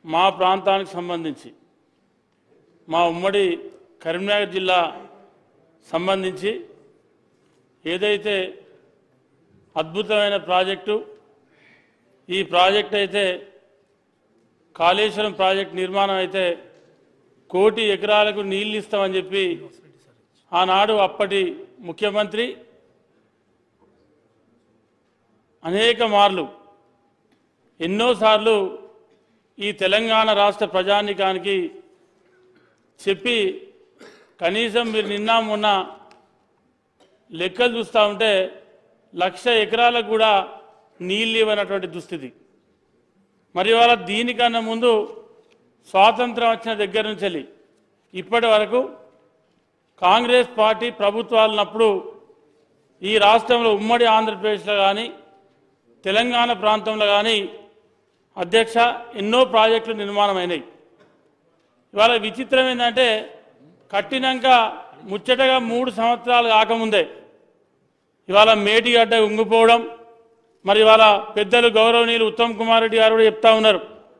మా ప్రాంతానికి సంబంధించి మా ఉమ్మడి కరీంనగర్ జిల్లా సంబంధించి ఏదైతే అద్భుతమైన ప్రాజెక్టు ఈ ప్రాజెక్ట్ అయితే కాళేశ్వరం ప్రాజెక్ట్ నిర్మాణం అయితే కోటి ఎకరాలకు నీళ్ళు ఇస్తామని చెప్పి ఆనాడు అప్పటి ముఖ్యమంత్రి అనేక మార్లు ఎన్నోసార్లు ఈ తెలంగాణ రాష్ట్ర ప్రజానికానికి చెప్పి కనీసం మీరు నిన్న మొన్న లెక్కలు చూస్తూ ఉంటే లక్ష ఎకరాలకు కూడా నీళ్ళు ఇవ్వనటువంటి దుస్థితి మరి ఇవాళ దీనికన్నా ముందు స్వాతంత్రం వచ్చిన దగ్గర నుంచి వెళ్ళి ఇప్పటి వరకు కాంగ్రెస్ పార్టీ ప్రభుత్వాలున్నప్పుడు ఈ రాష్ట్రంలో ఉమ్మడి ఆంధ్రప్రదేశ్లో కానీ తెలంగాణ ప్రాంతంలో కానీ అధ్యక్ష ఎన్నో ప్రాజెక్టులు నిర్మాణమైనాయి ఇవాళ విచిత్రం ఏంటంటే కట్టినాక ముచ్చటగా మూడు సంవత్సరాలు కాకముందే ఇవాళ మేటిగడ్డ ఉంగిపోవడం మరి ఇవాళ పెద్దలు గౌరవనీయులు ఉత్తమ్ కుమార్ రెడ్డి గారు కూడా చెప్తా ఉన్నారు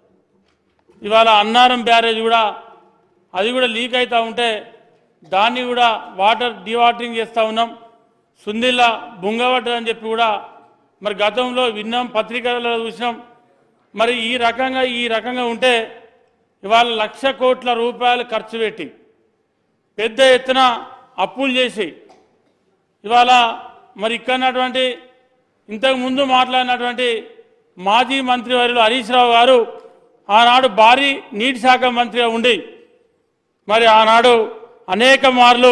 ఇవాళ అన్నారం బ్యారేజ్ కూడా అది కూడా లీక్ అవుతూ ఉంటే దాన్ని కూడా వాటర్ డివాటరింగ్ చేస్తూ ఉన్నాం సుందిల్లా బుంగబడ్డదని చెప్పి కూడా మరి గతంలో విన్నాం పత్రికలలో చూసినాం మరి ఈ రకంగా ఈ రకంగా ఉంటే ఇవాళ లక్ష కోట్ల రూపాయలు ఖర్చు పెట్టి పెద్ద ఎత్తున అప్పులు చేసి ఇవాళ మరి ఇక్కడటువంటి ఇంతకు ముందు మాట్లాడినటువంటి మాజీ మంత్రివర్యులు హరీష్ రావు గారు ఆనాడు భారీ నీటి శాఖ మంత్రిగా ఉండి మరి ఆనాడు అనేక మార్లు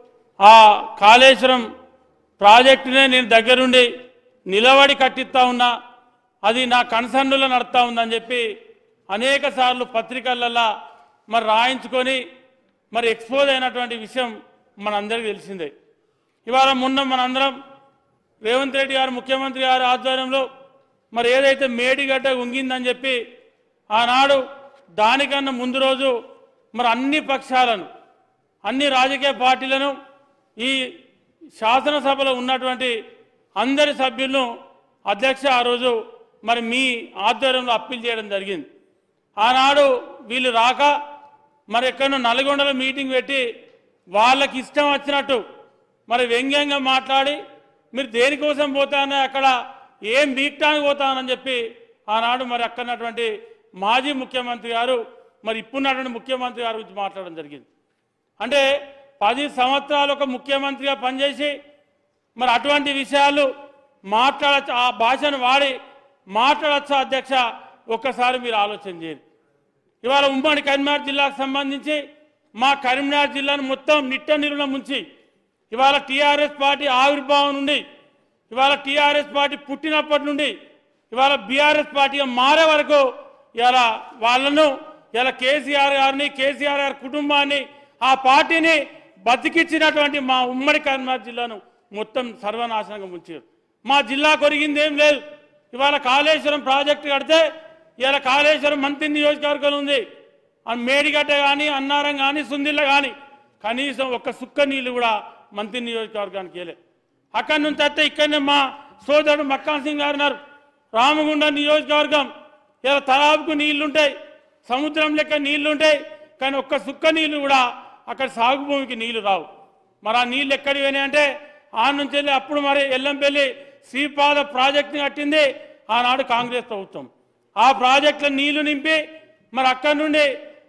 ఆ కాళేశ్వరం ప్రాజెక్టునే నేను దగ్గరుండి నిలబడి కట్టిస్తా ఉన్నా అది నా కన్సర్నులో నడుస్తూ ఉందని చెప్పి అనేక సార్లు పత్రికలల్లో మరి రాయించుకొని మరి ఎక్స్పోజ్ అయినటువంటి విషయం మనందరికీ తెలిసిందే ఇవాళ మొన్న మనందరం రేవంత్ రెడ్డి గారు ముఖ్యమంత్రి గారి ఆధ్వర్యంలో మరి ఏదైతే మేడిగడ్డ ఉంగిందని చెప్పి ఆనాడు దానికన్నా ముందు రోజు మరి అన్ని పక్షాలను అన్ని రాజకీయ పార్టీలను ఈ శాసనసభలో ఉన్నటువంటి అందరి సభ్యులను అధ్యక్ష ఆ రోజు మరి మీ ఆధ్వర్యంలో అప్పీల్ చేయడం జరిగింది ఆనాడు వీళ్ళు రాక మరి ఎక్కడో నల్గొండలో మీటింగ్ పెట్టి వాళ్ళకి ఇష్టం వచ్చినట్టు మరి వ్యంగ్యంగా మాట్లాడి మీరు దేనికోసం పోతానో అక్కడ ఏం బీక్టానికి పోతానని చెప్పి ఆనాడు మరి అక్కడటువంటి మాజీ ముఖ్యమంత్రి గారు మరి ఇప్పుడున్నటువంటి ముఖ్యమంత్రి గారి గురించి మాట్లాడడం జరిగింది అంటే పది సంవత్సరాలు ఒక ముఖ్యమంత్రిగా పనిచేసి మరి అటువంటి విషయాలు మాట్లాడచ్చు ఆ భాషను వాడి మాట్లాడచ్చు అధ్యక్ష ఒక్కసారి మీరు ఆలోచన చేయండి ఇవాళ ఉమ్మడి కరీంనగర్ జిల్లాకు సంబంధించి మా కరీంనగర్ జిల్లాను మొత్తం నిట్ట నిరుణ ముంచి ఇవాళ టీఆర్ఎస్ పార్టీ ఆవిర్భావం నుండి ఇవాళ టీఆర్ఎస్ పార్టీ పుట్టినప్పటి నుండి ఇవాళ బీఆర్ఎస్ పార్టీగా మారే వరకు ఇవాళ వాళ్ళను ఇలా కేసీఆర్ గారిని కేసీఆర్ గారి కుటుంబాన్ని ఆ పార్టీని బతికిచ్చినటువంటి మా ఉమ్మడి కరీంనగర్ జిల్లాను మొత్తం సర్వనాశనంగా ముంచారు మా జిల్లా కొరిగింది ఏం లేదు ఇవాళ కాళేశ్వరం ప్రాజెక్టు కడితే ఇవాళ కాళేశ్వరం మంత్రి నియోజకవర్గం ఉంది ఆ మేడిగడ్డ కానీ అన్నారం కానీ సుందిల్ల కానీ కనీసం ఒక్క సుక్క నీళ్లు కూడా మంత్రి నియోజకవర్గానికి వెళ్ళే అక్కడి నుంచి వస్తే ఇక్కడనే మా సోదరుడు మక్కాన్ సింగ్ గారు ఉన్నారు రామగుండ నియోజకవర్గం ఇలా తలాబుకు నీళ్లుంటాయి సముద్రం లెక్క నీళ్లుంటాయి కానీ ఒక్క సుక్క నీళ్లు కూడా అక్కడ సాగు భూమికి నీళ్లు రావు మరి ఆ నీళ్ళు ఎక్కడికి పోయినాయి అంటే ఆ నుంచి వెళ్ళి అప్పుడు మరి ఎల్లంపల్లి శ్రీపాద ప్రాజెక్టుని కట్టింది ఆనాడు కాంగ్రెస్ ప్రభుత్వం ఆ ప్రాజెక్టులో నీళ్లు నింపి మరి అక్కడి నుండి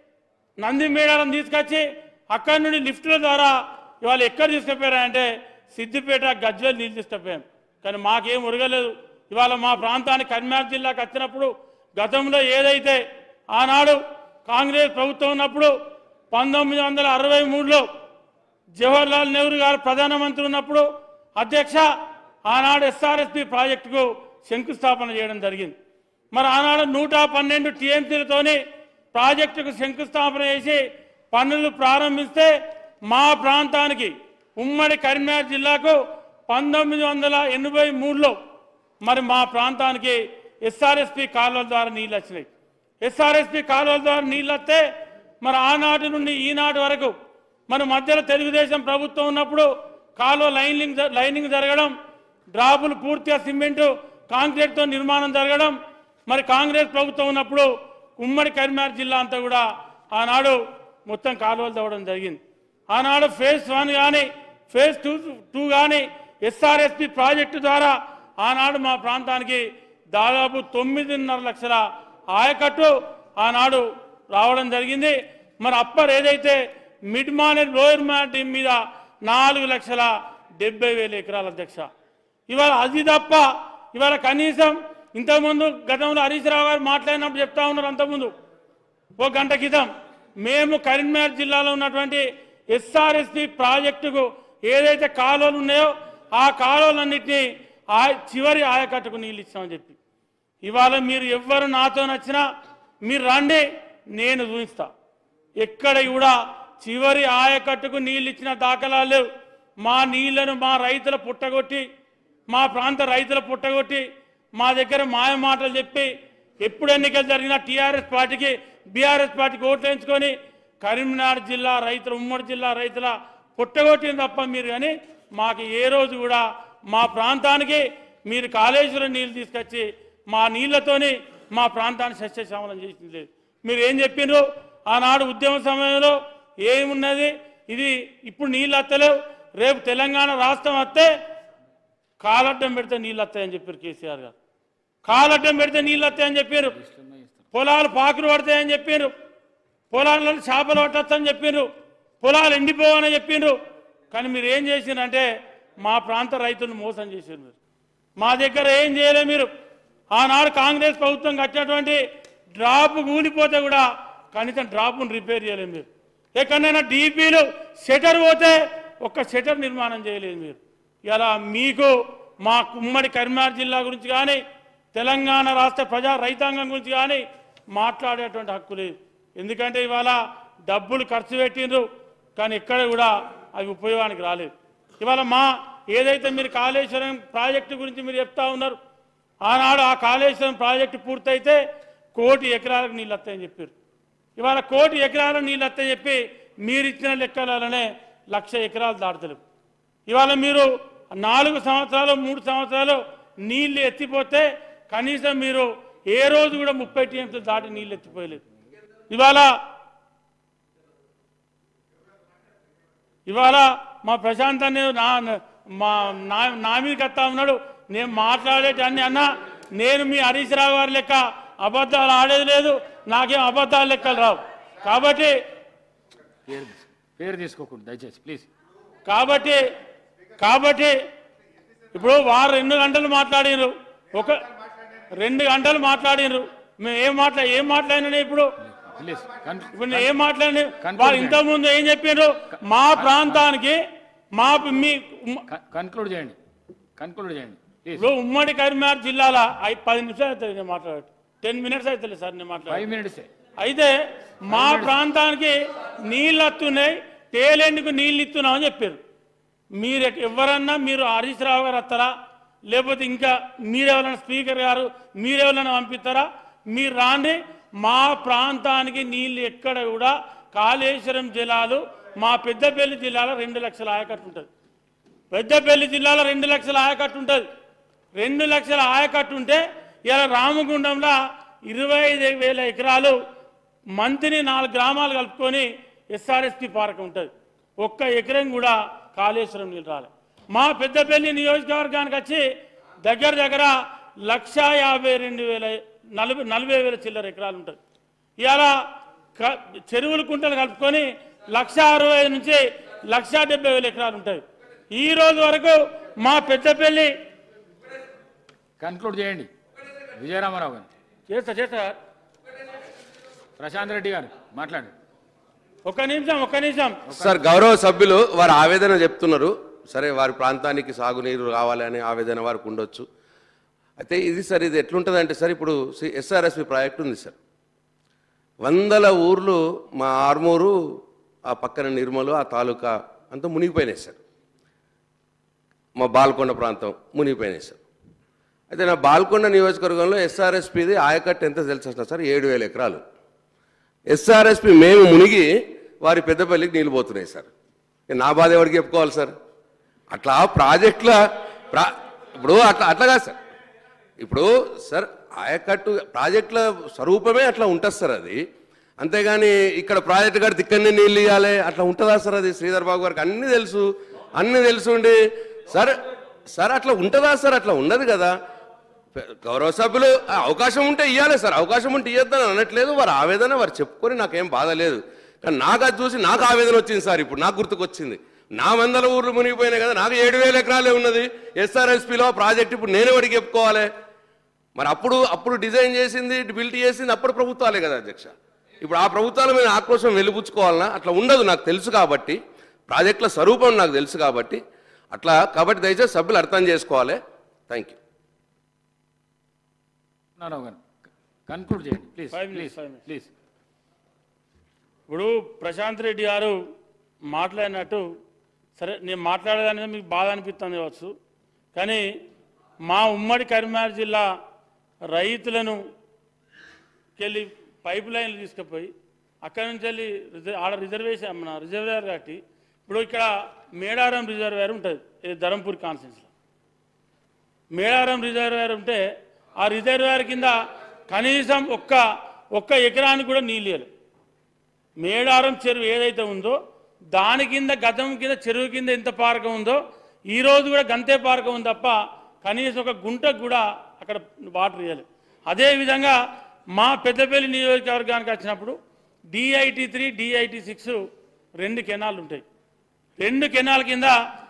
నంది మేడారం తీసుకొచ్చి అక్కడి నుండి లిఫ్టుల ద్వారా ఇవాళ ఎక్కడ తీసుకుపోయారంటే సిద్దిపేట గజ్వేల్ నీళ్ళు తీసుకుపోయాం కానీ మాకేం ఉరగలేదు ఇవాళ మా ప్రాంతానికి కరీంనగర్ జిల్లాకు వచ్చినప్పుడు గతంలో ఏదైతే ఆనాడు కాంగ్రెస్ ప్రభుత్వం ఉన్నప్పుడు పంతొమ్మిది వందల అరవై మూడులో జవహర్లాల్ నెహ్రూ గారు ప్రధానమంత్రి ఉన్నప్పుడు అధ్యక్ష ఆనాడు ఎస్ఆర్ఎస్పి ప్రాజెక్టుకు శంకుస్థాపన చేయడం జరిగింది మరి ఆనాడు నూట పన్నెండు టీఎంసీలతోని ప్రాజెక్టుకు శంకుస్థాపన చేసి పనులు ప్రారంభిస్తే మా ప్రాంతానికి ఉమ్మడి కరీంనగర్ జిల్లాకు పంతొమ్మిది వందల ఎనభై మూడులో మరి మా ప్రాంతానికి ఎస్ఆర్ఎస్పి కాలువల ద్వారా నీళ్ళు వచ్చినాయి ఎస్ఆర్ఎస్పి కాలువల ద్వారా నీళ్ళు వస్తే మరి ఆనాటి నుండి ఈనాటి వరకు మన మధ్యలో తెలుగుదేశం ప్రభుత్వం ఉన్నప్పుడు కాలువ లైనింగ్ జ- లైనింగ్ జరగడం డ్రాపులు పూర్తిగా సిమెంటు కాంక్రీట్తో నిర్మాణం జరగడం మరి కాంగ్రెస్ ప్రభుత్వం ఉన్నప్పుడు ఉమ్మడి కరీంనగర్ జిల్లా అంతా కూడా ఆనాడు మొత్తం కాలువలు తవ్వడం జరిగింది ఆనాడు ఫేజ్ వన్ కానీ ఫేజ్ టూ టూ కానీ ఎస్ఆర్ఎస్పి ప్రాజెక్టు ద్వారా ఆనాడు మా ప్రాంతానికి దాదాపు తొమ్మిదిన్నర లక్షల ఆయకట్టు ఆనాడు రావడం జరిగింది మరి అప్పర్ ఏదైతే మిడ్ మానేర్ లోయర్ మానేర్ మీద నాలుగు లక్షల డెబ్బై వేల ఎకరాల అధ్యక్ష ఇవాళ అది తప్ప ఇవాళ కనీసం ఇంతకుముందు గతంలో హరీష్ రావు గారు మాట్లాడినప్పుడు చెప్తా ఉన్నారు అంతకుముందు ఓ గంట క్రితం మేము కరీంనగర్ జిల్లాలో ఉన్నటువంటి ఎస్ఆర్ఎస్పి ప్రాజెక్టుకు ఏదైతే కాలువలు ఉన్నాయో ఆ కాలువలన్నింటినీ ఆ చివరి ఆయకట్టుకు నీళ్ళు ఇస్తామని చెప్పి ఇవాళ మీరు ఎవ్వరు నాతో నచ్చినా మీరు రండి నేను చూపిస్తా ఎక్కడ కూడా చివరి ఆయకట్టుకు నీళ్ళు ఇచ్చిన దాఖలాలు లేవు మా నీళ్లను మా రైతుల పుట్టగొట్టి మా ప్రాంత రైతుల పుట్టగొట్టి మా దగ్గర మాయ మాటలు చెప్పి ఎప్పుడు ఎన్నికలు జరిగినా టీఆర్ఎస్ పార్టీకి బీఆర్ఎస్ పార్టీకి ఓట్లు వేయించుకొని కరీంనగర్ జిల్లా రైతుల ఉమ్మడి జిల్లా రైతుల పుట్టగొట్టింది తప్ప మీరు కానీ మాకు ఏ రోజు కూడా మా ప్రాంతానికి మీరు కాళేశ్వరం నీళ్ళు తీసుకొచ్చి మా నీళ్లతోని మా ప్రాంతాన్ని సస్యశ్యామలం చేసింది లేదు మీరు ఏం చెప్పిండ్రు ఆనాడు ఉద్యమ సమయంలో ఏమున్నది ఇది ఇప్పుడు నీళ్ళు వస్తలేవు రేపు తెలంగాణ రాష్ట్రం వస్తే కాలడ్డం పెడితే నీళ్ళు వస్తాయని చెప్పారు కేసీఆర్ గారు కాలడ్డం పెడితే నీళ్ళు వస్తాయని చెప్పారు పొలాలు పాకులు పడతాయని చెప్పారు పొలాలలో చేపలు పట్టొచ్చని చెప్పిండ్రు పొలాలు ఎండిపోవని చెప్పిండ్రు కానీ మీరు ఏం చేసిండ్రంటే మా ప్రాంత రైతులను మోసం చేశారు మీరు మా దగ్గర ఏం చేయలే మీరు ఆనాడు కాంగ్రెస్ ప్రభుత్వం కట్టినటువంటి డ్రాప్ కూలిపోతే కూడా కనీసం డ్రాప్ను రిపేర్ చేయలేదు మీరు ఎక్కడైనా డీపీలు షటర్ పోతే ఒక్క షటర్ నిర్మాణం చేయలేదు మీరు ఇలా మీకు మా ఉమ్మడి కరీంనగర్ జిల్లా గురించి కానీ తెలంగాణ రాష్ట్ర ప్రజా రైతాంగం గురించి కానీ మాట్లాడేటువంటి హక్కు లేదు ఎందుకంటే ఇవాళ డబ్బులు ఖర్చు పెట్టిండ్రు కానీ ఎక్కడ కూడా అవి ఉపయోగానికి రాలేదు ఇవాళ మా ఏదైతే మీరు కాళేశ్వరం ప్రాజెక్టు గురించి మీరు చెప్తా ఉన్నారు ఆనాడు ఆ కాళేశ్వరం ప్రాజెక్టు పూర్తయితే కోటి ఎకరాలకు నీళ్ళు వస్తాయని చెప్పారు ఇవాళ కోటి ఎకరాలకు నీళ్ళు వస్తాయని చెప్పి మీరు ఇచ్చిన లెక్కలనే లక్ష ఎకరాలు దాటతలేవు ఇవాళ మీరు నాలుగు సంవత్సరాలు మూడు సంవత్సరాలు నీళ్లు ఎత్తిపోతే కనీసం మీరు ఏ రోజు కూడా ముప్పై టీఎంసీలు దాటి నీళ్ళు ఎత్తిపోయలేదు ఇవాళ ఇవాళ మా ప్రశాంత్ అనే నా మా నా నా మీద కత్తా ఉన్నాడు నేను మాట్లాడేటి అన్ని అన్నా నేను మీ హరీష్ రావు గారి లెక్క అబద్ధాలు ఆడేది లేదు నాకేం అబద్ధాలు లెక్కలు రావు కాబట్టి పేరు తీసు- పేరు తీసుకోకూడదు దయచేసి ప్లీజ్ కాబట్టి కాబట్టి ఇప్పుడు వారు రెండు గంటలు మాట్లాడినరు ఒక రెండు గంటలు మాట్లాడినరు మేము ఏం మాట్లా ఏం మాట్లాడినా ఇప్పుడు ప్లీజ్ కన్- ఇప్పుడు నేను ఏం మాట్లాడి Conclude వాళ్ళు చేయండి. ఇంతకుముందు ఏం చెప్పారు మా ప్రాంతానికి మా మీ ఉమ్మ- కన్- కన్క్లూడ్ చేయండి కన్క్లూడ్ చేయండి ప్లీజ్ ఇప్పుడు ఉమ్మడి కరీంనగర్ జిల్లాల ఐ- పది నిమిషాలు అవుతుంది నేను మాట్లాడటం టెన్ మినిట్స్ అవుతుంది సార్ నేను మాట్లాడ ఫైవ్ మినిట్సే అయితే మా ప్రాంతానికి నీళ్ళు వస్తున్నాయి తేలేందుకు నీళ్ళు ఇస్తున్నాం అని చెప్పారు మీరు ఎక్- ఎవరన్నా మీరు హరీష్ రావు గారు వస్తారా లేకపోతే ఇంకా మీరెవరైనా స్పీకర్ గారు మీరెవరైనా పంపిస్తారా మీరు రాండి మా ప్రాంతానికి నీళ్ళు ఎక్కడ కూడా కాళేశ్వరం జిల్లాలు మా పెద్దపల్లి జిల్లాలో రెండు లక్షల ఆయకట్టు ఉంటుంది పెద్దపల్లి జిల్లాలో రెండు లక్షల ఆయకట్టు ఉంటుంది రెండు లక్షల ఆయకట్టు ఉంటే ఇలా రామగుండంలో ఇరవై ఐదు వేల ఎకరాలు మంత్ని నాలుగు గ్రామాలు కలుపుకొని ఎస్ఆర్ఎస్పి పార్క్ ఉంటుంది ఒక్క ఎకరం కూడా కాళేశ్వరం నీళ్ళు రాలే మా పెద్దపల్లి నియోజకవర్గానికి వచ్చి దగ్గర దగ్గర లక్ష యాభై రెండు వేల నలభై నలభై వేల చిల్లర ఎకరాలు ఉంటుంది ఇవాళ క- చెరువులు కుంటలు కలుపుకొని లక్ష అరవై ఐదు నుంచి లక్ష డెబ్బై వేల ఎకరాలు ఉంటాయి ఈ రోజు వరకు మా పెద్దపల్లి కన్క్లూడ్ చేయండి విజయరామారావు గారు చేస్తా చేస్తా ప్రశాంత్ రెడ్డి గారు మాట్లాడండి ఒక్క నిమిషం ఒక్క నిమిషం సార్ గౌరవ సభ్యులు వారు ఆవేదన చెప్తున్నారు సరే వారి ప్రాంతానికి సాగునీరు కావాలని ఆవేదన వారికి ఉండొచ్చు అయితే ఇది సార్ ఇది ఎట్లుంటుంది అంటే సార్ ఇప్పుడు ఎస్ఆర్ఎస్పి ప్రాజెక్ట్ ఉంది సార్ వందల ఊర్లు మా ఆర్మూరు ఆ పక్కన నిర్మలు ఆ తాలూకా అంతా మునిగిపోయినాయి సార్ మా బాల్కొండ ప్రాంతం మునిగిపోయినాయి సార్ అయితే నా బాల్కొండ నియోజకవర్గంలో ఎస్ఆర్ఎస్పిది ఆయకట్టు ఎంత తెలుసా సార్ ఏడు వేల ఎకరాలు ఎస్ఆర్ఎస్పి మేము మునిగి వారి పెద్దపల్లికి నీళ్ళు పోతున్నాయి సార్ ఇక నా బాధ ఎవరికి చెప్పుకోవాలి సార్ అట్లా ప్రాజెక్టుల ప్రా ఇప్పుడు అట్లా అట్లా కాదు సార్ ఇప్పుడు సార్ ఆయకట్టు ప్రాజెక్టుల స్వరూపమే అట్లా ఉంటుంది సార్ అది అంతేగాని ఇక్కడ ప్రాజెక్టు గారు తిక్కనే నీళ్ళు ఇవ్వాలి అట్లా ఉంటుందా సార్ అది శ్రీధర్ బాబు గారికి అన్నీ తెలుసు అన్నీ తెలుసుండి సార్ సార్ అట్లా ఉంటుందా సార్ అట్లా ఉండదు కదా గౌరవ సభ్యులు ఆ, అవకాశం ఉంటే ఇవ్వాలి సార్ అవకాశం ఉంటే ఇవ్వద్దని అనట్లేదు వారి ఆవేదన వారు చెప్పుకొని నాకేం బాధ లేదు కానీ నాకు అది చూసి నాకు ఆవేదన వచ్చింది సార్ ఇప్పుడు నాకు గుర్తుకొచ్చింది నా వందల ఊర్లు మునిగిపోయినాయి కదా నాకు ఏడు వేల ఎకరాలే ఉన్నది ఎస్ఆర్ఎస్పిలో ప్రాజెక్ట్ ఇప్పుడు నేనే వాడికి చెప్పుకోవాలి మరి అప్పుడు అప్పుడు డిజైన్ చేసింది బిల్ట్ చేసింది అప్పుడు ప్రభుత్వాలే కదా అధ్యక్ష ఇప్పుడు ఆ ప్రభుత్వాల మీద ఆక్రోశం వెలుపుచ్చుకోవాలన్నా అట్లా ఉండదు నాకు తెలుసు కాబట్టి ప్రాజెక్టుల స్వరూపం నాకు తెలుసు కాబట్టి అట్లా కాబట్టి దయచేసి సభ్యులు అర్థం చేసుకోవాలి థ్యాంక్ యూ నారావు గారు కన్క్లూడ్ చేయండి please Five please minutes, five minutes. Please ఇప్పుడు ప్రశాంత్ రెడ్డి గారు మాట్లాడినట్టు సరే నేను మాట్లాడేదానికి మీకు బాధ అనిపిస్తుంది కావచ్చు కానీ మా ఉమ్మడి కరీంనగర్ జిల్లా రైతులను వెళ్ళి పైప్ లైన్లు తీసుకుపోయి అక్కడి నుంచి వెళ్ళి రిజర్ ఆడ రిజర్వేషన్ మన రిజర్వేర్ కట్టి ఇప్పుడు ఇక్కడ మేడారం రిజర్వేర్ ఉంటుంది ఇది ధరంపూర్ కాన్స్టిట్యూన్సీలో మేడారం రిజర్వేర్ ఉంటే ఆ రిజర్వేర్ కింద కనీసం ఒక్క ఒక్క ఎకరానికి కూడా నీళ్ళు ఇవ్వలేదు మేడారం చెరువు ఏదైతే ఉందో దాని కింద గతం కింద చెరువు కింద ఎంత పారకం ఉందో ఈ రోజు కూడా గంతే పారకం ఉంది తప్ప కనీసం ఒక గుంటకు కూడా అక్కడ వాటర్ ఇవ్వాలి అదేవిధంగా మా పెద్దపల్లి నియోజకవర్గానికి వచ్చినప్పుడు డిఐటి త్రీ డిఐటి సిక్స్ రెండు కెనాలు ఉంటాయి రెండు కెనాల్ కింద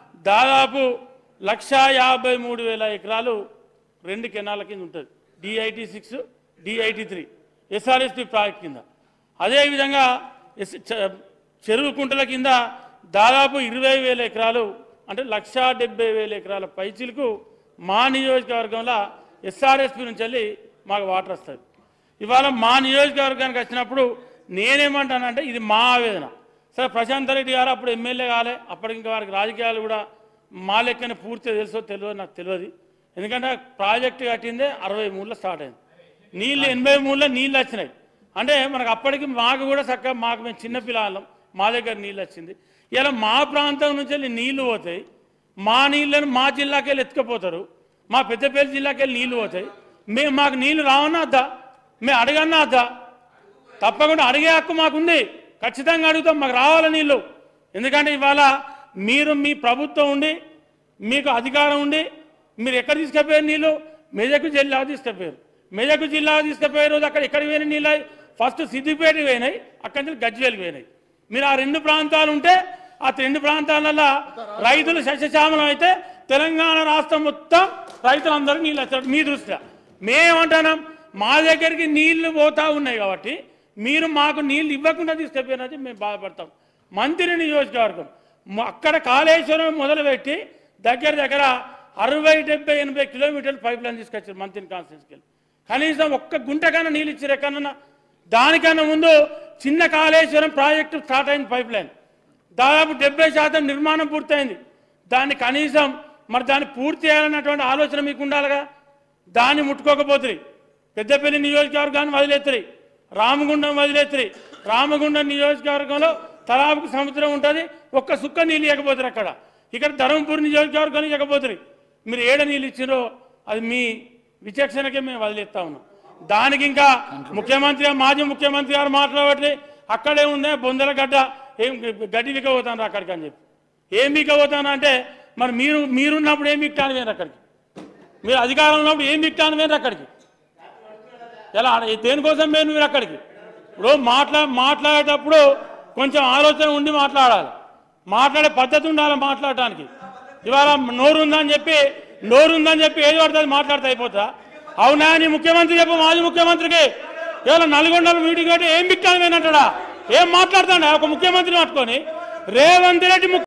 దాదాపు లక్షా యాభై మూడు వేల ఎకరాలు రెండు కెనాల కింద ఉంటుంది DIT six DIT three SRSP project కింద అదేవిధంగా ఎస్ చ- చెరువు కుంటల కింద దాదాపు ఇరవై వేల ఎకరాలు అంటే లక్షా డెబ్బై వేల ఎకరాల పైచిలకు మా నియోజకవర్గంలో ఎస్ఆర్ఎస్పి నుంచి వెళ్ళి మాకు వాటర్ వస్తుంది ఇవాళ మా నియోజకవర్గానికి వచ్చినప్పుడు నేనేమంటానంటే ఇది మా ఆవేదన సరే ప్రశాంత్ రెడ్డి గారు అప్పుడు ఎమ్మెల్యే కాలే అప్పటికి ఇంకా వారికి రాజకీయాలు కూడా మా లెక్కన పూర్తిగా తెలుసో తెలియదు నాకు తెలియదు ఎందుకంటే ప్రాజెక్టు కట్టిందే అరవై మూడులో స్టార్ట్ అయింది నీళ్ళు ఎనభై మూడులో నీళ్ళు వచ్చినాయి అంటే మనకు అప్పటికి మాకు కూడా చక్కగా మాకు మేము చిన్న పిల్లలం మా దగ్గర నీళ్ళు వచ్చింది ఇలా మా ప్రాంతం నుంచి వెళ్ళి నీళ్లు పోతాయి మా నీళ్ళని మా జిల్లాకి వెళ్ళి ఎత్తుకుపోతారు మా పెద్దపల్లి జిల్లాకి వెళ్ళి నీళ్లు పోతాయి మేము మాకు నీళ్లు రావన్నా వద్దా మేము అడగన్నా వద్దా తప్పకుండా అడిగే హక్కు మాకుంది ఖచ్చితంగా అడుగుతాం మాకు రావాలి నీళ్ళు ఎందుకంటే ఇవాళ మీరు మీ ప్రభుత్వం ఉండి మీకు అధికారం ఉండి మీరు ఎక్కడ తీసుకుపోయారు నీళ్ళు మెజకు జిల్లాకు తీసుకుపోయారు మెజకు జిల్లాకు తీసుకుపోయే రోజు అక్కడ ఎక్కడ పోయిన నీళ్ళు ఫస్ట్ సిద్దిపేట పోయినాయి అక్కడి నుంచి గజ్వేల్ పోయినాయి మీరు ఆ రెండు ప్రాంతాలు ఉంటే ఆ రెండు ప్రాంతాలలో రైతులు సస్యశ్యామలం అయితే తెలంగాణ రాష్ట్రం మొత్తం రైతులందరూ నీళ్ళు వచ్చారు మీ దృష్ట్యా మేమంటున్నాం మా దగ్గరికి నీళ్లు పోతా ఉన్నాయి కాబట్టి మీరు మాకు నీళ్లు ఇవ్వకుండా తీసుకెళ్ళిపోయినది మేము బాధపడతాం మంత్రి నియోజకవర్గం మ- అక్కడ కాళేశ్వరం మొదలుపెట్టి దగ్గర దగ్గర అరవై డెబ్బై ఎనభై కిలోమీటర్లు పైప్ లైన్ తీసుకొచ్చారు మంత్రి కాన్స్టిట్యూన్స్కి వెళ్ళి కనీసం ఒక్క గుంట కన్నా నీళ్ళు ఇచ్చారు ఎక్కడన్నా దానికన్నా ముందు చిన్న కాళేశ్వరం ప్రాజెక్టు స్టార్ట్ అయింది పైప్ లైన్ దాదాపు డెబ్బై శాతం నిర్మాణం పూర్తయింది దాన్ని కనీసం మరి దాన్ని పూర్తి చేయాలన్నటువంటి ఆలోచన మీకు ఉండాలిగా దాన్ని ముట్టుకోకపోతుంది పెద్దపల్లి నియోజకవర్గాన్ని వదిలేత్తిరి రామగుండం వదిలేత్తిరి రామగుండం నియోజకవర్గంలో తలాపుకు సముద్రం ఉంటుంది ఒక్క సుక్క నీళ్ళు ఇవ్వకపోతారు అక్కడ ఇక్కడ ధర్మపూర్ నియోజకవర్గానికి ఇవ్వకపోతారు మీరు ఏడ నీళ్ళు ఇచ్చిరో అది మీ విచక్షణకే మేము వదిలేస్తా ఉన్నాం దానికి ఇంకా ముఖ్యమంత్రి మాజీ ముఖ్యమంత్రి గారు మాట్లాడబట్టి అక్కడే ఉందే బొందల గడ్డ ఏం గడ్డి వికపోతాను అక్కడికి అని చెప్పి ఏం వికపోతాను అంటే మరి మీరు మీరున్నప్పుడు ఏం విక్టాను వేరు అక్కడికి మీరు అధికారంలో ఉన్నప్పుడు ఏం విక్టాను వేరు అక్కడికి ఎలా దేనికోసం మీరు మీరు అక్కడికి ఇప్పుడు మాట్లా మాట్లాడేటప్పుడు కొంచెం ఆలోచన ఉండి మాట్లాడాలి మాట్లాడే పద్ధతి ఉండాలి మాట్లాడటానికి ఇవాళ నోరు ఉందని చెప్పి నోరు ఉందని చెప్పి ఏది పడుతుంది మాట్లాడితే అయిపోతా అవునా నీ ముఖ్యమంత్రి చెప్పు మాజీ ముఖ్యమంత్రికి ఇవాళ నల్గొండలో మీటింగ్ పెట్టి ఏం బిక్కాను అంటాడా ఏం మాట్లాడతాడా ఒక ముఖ్యమంత్రిని పట్టుకొని రేవంత్ రెడ్డి ముఖ్య